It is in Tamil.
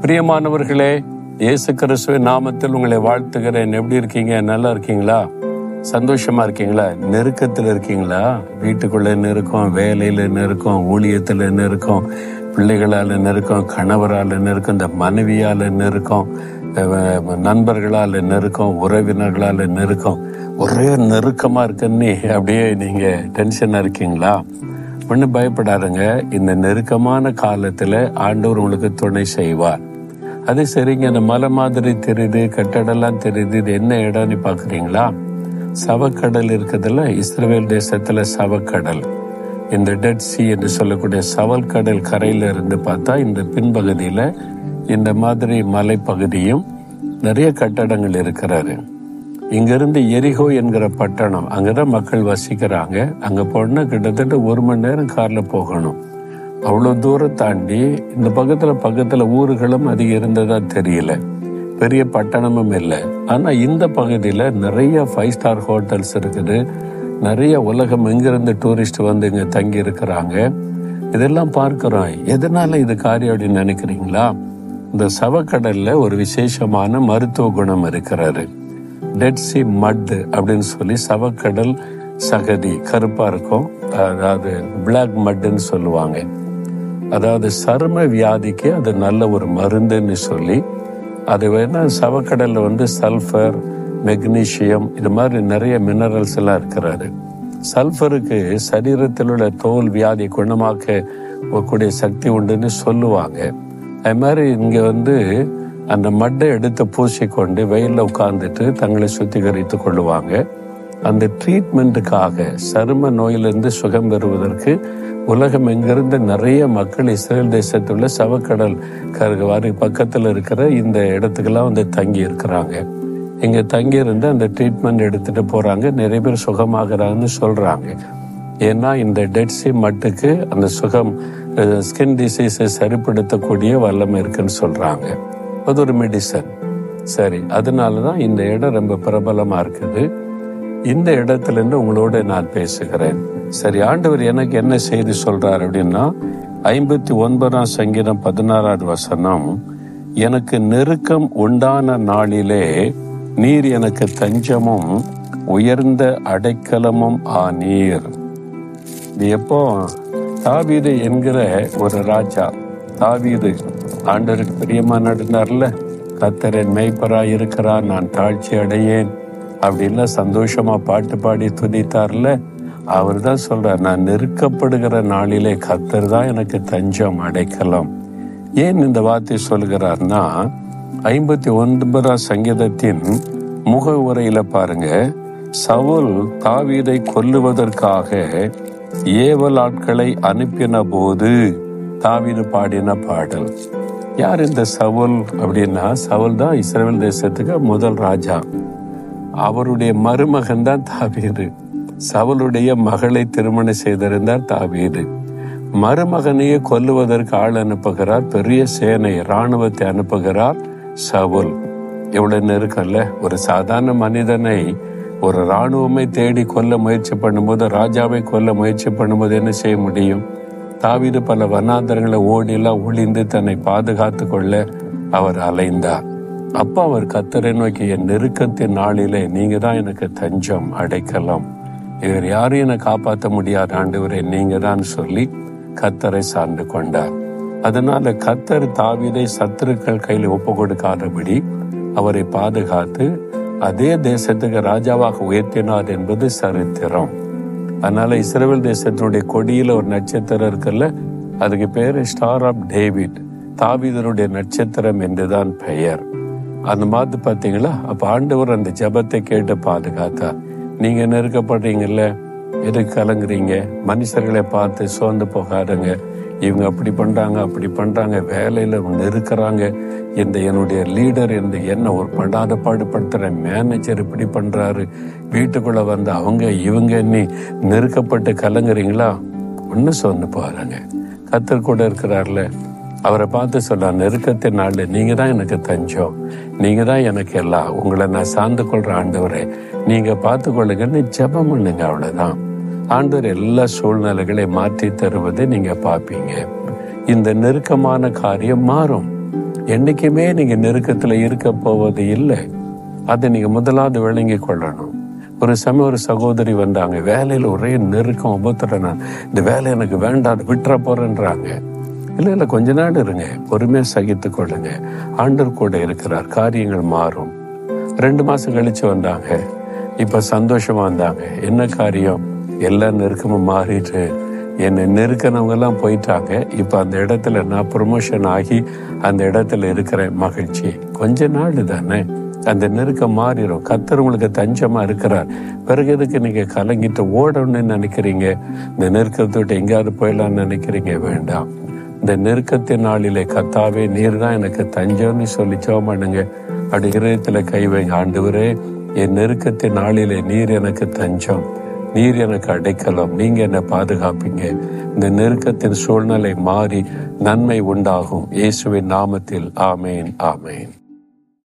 பிரியமானவர்களே இயேசு கிறிஸ்துவின் நாமத்தில் உங்களை வாழ்த்துகிறேன் எப்படி இருக்கீங்க நல்லா இருக்கீங்களா சந்தோஷமா இருக்கீங்களா நெருக்கத்தில் இருக்கீங்களா வீட்டுக்குள்ள நெருக்கம் வேலையில நெருக்கம் ஊழியத்துல நெருக்கம் பிள்ளைகளால நெருக்கம் கணவரால நெருக்கம் இந்த மனைவியால நெருக்கம் அஹ் நண்பர்களால நெருக்கம் உறவினர்களால நெருக்கம் ஒரே நெருக்கமா இருக்குன்னு அப்படியே நீங்க டென்ஷனா இருக்கீங்களா ஒன்றும் பயப்படாதுங்க இந்த நெருக்கமான காலத்துல ஆண்டவர் உங்களுக்கு துணை செய்வார் அது சரிங்க இந்த மலை மாதிரி தெரியுது கட்டடம்லாம் தெரியுது இது என்ன இடம்னு பாக்குறீங்களா சவக்கடல் இருக்குதுல்ல இஸ்ரேல் தேசத்துல சவக்கடல் இந்த டெட் சி என்று சொல்லக்கூடிய சவல் கடல் கரையில இருந்து பார்த்தா இந்த பின்பகுதியில இந்த மாதிரி மலைப்பகுதியும் நிறைய கட்டடங்கள் இருக்கிறாரு இங்கிருந்து எரிகோ என்கிற பட்டணம் அங்கதான் மக்கள் வசிக்கிறாங்க அங்க போனா கிட்டத்தட்ட ஒரு மணி நேரம் கார்ல போகணும் அவ்வளவு தூரம் தாண்டி இந்த பக்கத்துல பக்கத்துல ஊர்களும் அதிகம் இருந்ததா தெரியல பெரிய பட்டணமும் இல்லை ஆனா இந்த பகுதியில நிறைய ஃபைவ் ஸ்டார் ஹோட்டல்ஸ் இருக்குது நிறைய உலகம் எங்கிருந்து டூரிஸ்ட் வந்து இங்க தங்கி இருக்கிறாங்க இதெல்லாம் பார்க்கிறோம் எதனால இது காரியம் அப்படின்னு நினைக்கிறீங்களா இந்த சவக்கடல்ல ஒரு விசேஷமான மருத்துவ குணம் இருக்கிறாரு டெட் சி மட் அப்படின்னு சொல்லி சவக்கடல் சகதி கருப்பா இருக்கும் அதாவது பிளாக் மட்னு சொல்லுவாங்க அதாவது சரும வியாதிக்கு அது நல்ல ஒரு மருந்துன்னு சொல்லி அது வேணா சவக்கடல்ல வந்து சல்ஃபர் மெக்னீசியம் இது மாதிரி நிறைய மினரல்ஸ் எல்லாம் இருக்கிறாரு சல்ஃபருக்கு சரீரத்தில் உள்ள தோல் வியாதி குணமாக்க கூடிய சக்தி உண்டுன்னு சொல்லுவாங்க அது மாதிரி இங்க வந்து அந்த மட்டை எடுத்து பூசிக்கொண்டு வெயில்ல உட்கார்ந்துட்டு தங்களை சுத்திகரித்து கொள்ளுவாங்க அந்த ட்ரீட்மெண்ட்டுக்காக சரும நோயிலிருந்து சுகம் பெறுவதற்கு உலகம் எங்கிருந்து நிறைய மக்கள் இஸ்ரேல் தேசத்துள்ள சவக்கடல் கருவாரி பக்கத்தில் இருக்கிற இந்த இடத்துக்கெல்லாம் வந்து தங்கி இருக்கிறாங்க இங்க தங்கி இருந்து அந்த ட்ரீட்மெண்ட் எடுத்துட்டு போறாங்க நிறைய பேர் சுகமாகறாங்கன்னு சொல்றாங்க ஏன்னா இந்த டெட்ஸி மட்டுக்கு அந்த சுகம் ஸ்கின் டிசீஸை சரிப்படுத்தக்கூடிய வல்லமை இருக்குன்னு சொல்றாங்க அது ஒரு மெடிசன் சரி அதனாலதான் இந்த இடம் ரொம்ப பிரபலமா இருக்குது இந்த இடத்துல இருந்து உங்களோட நான் பேசுகிறேன் சரி ஆண்டவர் எனக்கு என்ன செய்தி சொல்றார் அப்படின்னா ஐம்பத்தி ஒன்பதாம் சங்கீதம் பதினாறாவது வசனம் எனக்கு நெருக்கம் உண்டான நாளிலே நீர் எனக்கு தஞ்சமும் உயர்ந்த அடைக்கலமும் ஆனீர் இது எப்போ தாவீது என்கிற ஒரு ராஜா தாவீது ஆண்டருக்கு பிரியமா நடந்தார்ல கத்தரன் மெய்ப்பராய் இருக்கிறார் நான் தாழ்ச்சி அடையேன் அப்படின்லாம் சந்தோஷமா பாட்டு பாடி துதித்தார்ல அவர் தான் சொல்றார் நான் நெருக்கப்படுகிற நாளிலே கத்தர் தான் எனக்கு தஞ்சம் அடைக்கலாம் ஏன் இந்த வார்த்தை சொல்கிறார்னா ஐம்பத்தி ஒன்பதாம் சங்கீதத்தின் முக உரையில பாருங்க சவுல் தாவீதை கொல்லுவதற்காக ஏவல் ஆட்களை அனுப்பின போது தாவீது பாடின பாடல் யார் இந்த சவுல் அப்படின்னா சவுல் தான் இஸ்ரேல் தேசத்துக்கு முதல் ராஜா அவருடைய மருமகன் தான் தாவீது சவுளுடைய மகளை திருமணம் செய்திருந்தார் தாவீது மருமகனையே கொல்லுவதற்கு ஆள் அனுப்புகிறார் பெரிய சேனை ராணுவத்தை அனுப்புகிறார் சவுல் எவ்வளவு நெருக்கல்ல ஒரு சாதாரண மனிதனை ஒரு ராணுவமை தேடி கொல்ல முயற்சி பண்ணும்போது ராஜாவை கொல்ல முயற்சி பண்ணும்போது என்ன செய்ய முடியும் தாவீது பல வனாந்தரங்களை ஓடிலாம் ஒளிந்து தன்னை பாதுகாத்து கொள்ள அவர் அலைந்தார் அப்ப அவர் கத்தரை நோக்கி என் நெருக்கத்தின் நாளிலே நீங்க தான் எனக்கு தஞ்சம் அடைக்கலாம் இவர் யாரையும் என்னை காப்பாற்ற முடியாத ஆண்டவரே நீங்க தான் சொல்லி கத்தரை சார்ந்து கொண்டார் அதனால கத்தர் தாவிதை சத்துருக்கள் கையில் ஒப்பு கொடுக்காதபடி அவரை பாதுகாத்து அதே தேசத்துக்கு ராஜாவாக உயர்த்தினார் என்பது சரித்திரம் அதனால இஸ்ரேல் தேசத்தினுடைய கொடியில ஒரு நட்சத்திரம் இருக்குல்ல அதுக்கு பேரு ஸ்டார் ஆஃப் டேவிட் தாவிதனுடைய நட்சத்திரம் என்றுதான் பெயர் அந்த மாதிரி பாத்தீங்களா அப்ப ஆண்டவர் அந்த ஜபத்தை கேட்டு பாதுகாத்தார் நீங்க நெருக்கப்படுறீங்கல்ல எதுக்கு கலங்குறீங்க மனுஷர்களை பார்த்து சோர்ந்து போகாதுங்க இவங்க அப்படி பண்றாங்க அப்படி பண்றாங்க வேலையில நெருக்கிறாங்க இந்த என்னுடைய லீடர் இந்த என்ன ஒரு படாத பாடுபடுத்துற மேனேஜர் இப்படி பண்றாரு வீட்டுக்குள்ள வந்து அவங்க இவங்க நீ நெருக்கப்பட்டு கலங்குறீங்களா ஒன்னு சொன்னு பாருங்க கத்தர் கூட இருக்கிறார்ல அவரை பார்த்து சொல்ல நெருக்கத்தின் நாள் நீங்க தான் எனக்கு தஞ்சம் நீங்க தான் எனக்கு எல்லாம் உங்களை நான் சார்ந்து கொள்ற ஆண்டவரே நீங்க பார்த்து கொள்ளுங்கன்னு ஜெபம் பண்ணுங்க அவ்வளவுதான் ஆண்டவர் எல்லா சூழ்நிலைகளை மாற்றி தருவதை நீங்க பார்ப்பீங்க இந்த நெருக்கமான காரியம் மாறும் என்னைக்குமே நீங்க நெருக்கத்துல இருக்க போவது இல்லை அதை நீங்க முதலாவது விளங்கி கொள்ளணும் ஒரு சமயம் ஒரு சகோதரி வந்தாங்க வேலையில ஒரே நெருக்கம் உபத்திரம் நான் இந்த வேலை எனக்கு வேண்டாம் விட்டுற போறேன்றாங்க இல்ல இல்ல கொஞ்ச நாள் இருங்க பொறுமையா சகித்து கொள்ளுங்க ஆண்டர் கூட இருக்கிறார் காரியங்கள் மாறும் ரெண்டு மாசம் கழிச்சு வந்தாங்க இப்ப சந்தோஷமா வந்தாங்க என்ன காரியம் எல்லா நெருக்கமும் மாறிட்டு என்னை நெருக்கினவங்க எல்லாம் போயிட்டாங்க இப்ப அந்த இடத்துல நான் ப்ரொமோஷன் ஆகி அந்த இடத்துல இருக்கிறேன் மகிழ்ச்சி கொஞ்ச நாள் தானே அந்த நெருக்கம் மாறிடும் கத்தர் உங்களுக்கு தஞ்சமா இருக்கிறார் பிறகு எதுக்கு நீங்க கலங்கிட்டு ஓடணும்னு நினைக்கிறீங்க இந்த நெருக்கத்தை விட்டு எங்கேயாவது போயிடலாம்னு நினைக்கிறீங்க வேண்டாம் இந்த நெருக்கத்தின் நாளிலே கத்தாவே நீர் தான் எனக்கு தஞ்சம்னு சொல்லி சோமானுங்க அப்படி இதயத்துல கை வைங்க ஆண்டவரே என் நெருக்கத்தின் நாளிலே நீர் எனக்கு தஞ்சம் நீர் எனக்கு அடைக்கலம் நீங்க என்னை பாதுகாப்பீங்க இந்த நெருக்கத்தின் சூழ்நிலை மாறி நன்மை உண்டாகும் இயேசுவின் நாமத்தில் ஆமேன் ஆமேன்